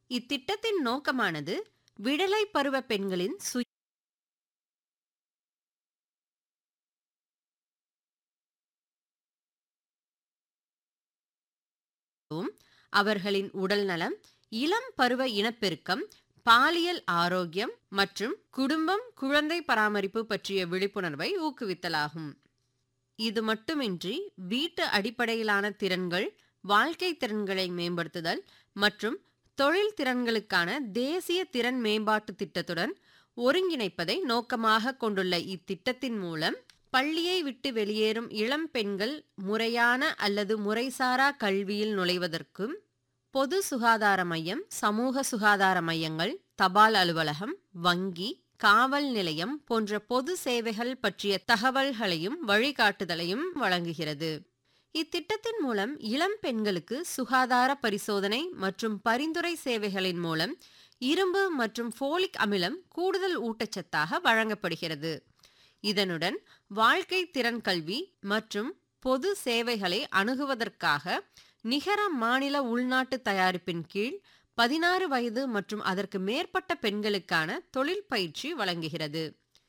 இத்திட்டத்தின் நோக்கமானது விடலை பருவ பெண்களின் சுய அவர்களின் உடல்நலம் இளம் பருவ இனப்பெருக்கம் பாலியல் ஆரோக்கியம் மற்றும் குடும்பம் குழந்தை பராமரிப்பு பற்றிய விழிப்புணர்வை ஊக்குவித்தலாகும் இது மட்டுமின்றி வீட்டு அடிப்படையிலான திறன்கள் வாழ்க்கை திறன்களை மேம்படுத்துதல் மற்றும் தொழில் திறன்களுக்கான தேசிய திறன் மேம்பாட்டு திட்டத்துடன் ஒருங்கிணைப்பதை நோக்கமாக கொண்டுள்ள இத்திட்டத்தின் மூலம் பள்ளியை விட்டு வெளியேறும் இளம் பெண்கள் முறையான அல்லது முறைசாரா கல்வியில் நுழைவதற்கும் பொது சுகாதார மையம் சமூக சுகாதார மையங்கள் தபால் அலுவலகம் வங்கி காவல் நிலையம் போன்ற பொது சேவைகள் பற்றிய தகவல்களையும் வழிகாட்டுதலையும் வழங்குகிறது இத்திட்டத்தின் மூலம் இளம் பெண்களுக்கு சுகாதார பரிசோதனை மற்றும் பரிந்துரை சேவைகளின் மூலம் இரும்பு மற்றும் ஃபோலிக் அமிலம் கூடுதல் ஊட்டச்சத்தாக வழங்கப்படுகிறது இதனுடன் வாழ்க்கை திறன் கல்வி மற்றும் பொது சேவைகளை அணுகுவதற்காக நிகர மாநில உள்நாட்டு தயாரிப்பின் கீழ் பதினாறு வயது மற்றும் அதற்கு மேற்பட்ட பெண்களுக்கான தொழில் பயிற்சி வழங்குகிறது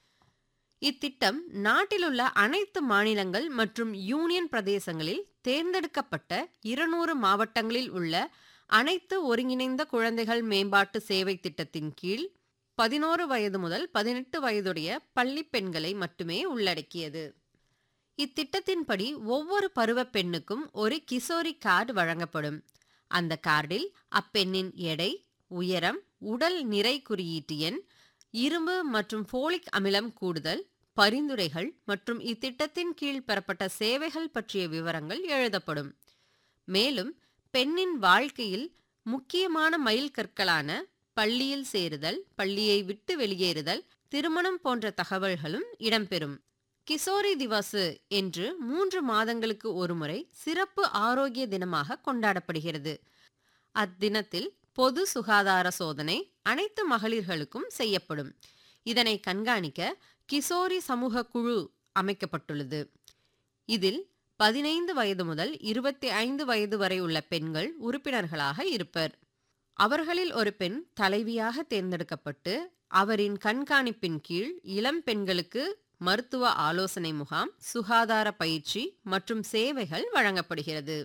இத்திட்டம் நாட்டிலுள்ள அனைத்து மாநிலங்கள் மற்றும் யூனியன் பிரதேசங்களில் தேர்ந்தெடுக்கப்பட்ட இருநூறு மாவட்டங்களில் உள்ள அனைத்து ஒருங்கிணைந்த குழந்தைகள் மேம்பாட்டு சேவை திட்டத்தின் கீழ் பதினோரு வயது முதல் பதினெட்டு வயதுடைய பள்ளி பெண்களை மட்டுமே உள்ளடக்கியது இத்திட்டத்தின்படி ஒவ்வொரு பருவ பெண்ணுக்கும் ஒரு கிசோரி கார்டு வழங்கப்படும் அந்த கார்டில் அப்பெண்ணின் எடை உயரம் உடல் நிறை குறியீட்டு எண் இரும்பு மற்றும் ஃபோலிக் அமிலம் கூடுதல் பரிந்துரைகள் மற்றும் இத்திட்டத்தின் கீழ் பெறப்பட்ட சேவைகள் பற்றிய விவரங்கள் எழுதப்படும் மேலும் பெண்ணின் வாழ்க்கையில் முக்கியமான மைல் கற்களான பள்ளியில் சேருதல் பள்ளியை விட்டு வெளியேறுதல் திருமணம் போன்ற தகவல்களும் இடம்பெறும் கிசோரி திவாசு என்று மூன்று மாதங்களுக்கு ஒருமுறை சிறப்பு ஆரோக்கிய தினமாக கொண்டாடப்படுகிறது அத்தினத்தில் பொது சுகாதார சோதனை அனைத்து மகளிர்களுக்கும் செய்யப்படும் இதனை கண்காணிக்க கிசோரி சமூக குழு அமைக்கப்பட்டுள்ளது இதில் பதினைந்து வயது முதல் இருபத்தி ஐந்து வயது வரை உள்ள பெண்கள் உறுப்பினர்களாக இருப்பர் அவர்களில் ஒரு பெண் தலைவியாக தேர்ந்தெடுக்கப்பட்டு அவரின் கண்காணிப்பின் கீழ் இளம் பெண்களுக்கு மருத்துவ ஆலோசனை முகாம் சுகாதார பயிற்சி மற்றும் சேவைகள் வழங்கப்படுகிறது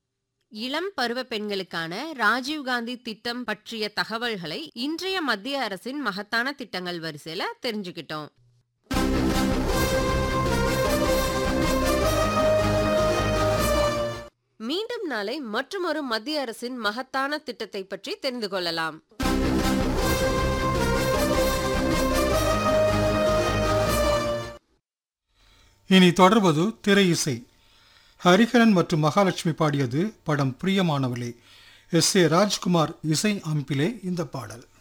இளம் பருவ பெண்களுக்கான ராஜீவ்காந்தி திட்டம் பற்றிய தகவல்களை இன்றைய மத்திய அரசின் மகத்தான திட்டங்கள் வரிசையில தெரிஞ்சுக்கிட்டோம் மீண்டும் நாளை மற்றொரு மத்திய அரசின் மகத்தான திட்டத்தை பற்றி தெரிந்து கொள்ளலாம் இனி தொடர்வது திரை இசை ஹரிஹரன் மற்றும் மகாலட்சுமி பாடியது படம் பிரியமானவளே எஸ் ஏ ராஜ்குமார் இசை அமைப்பிலே இந்த பாடல்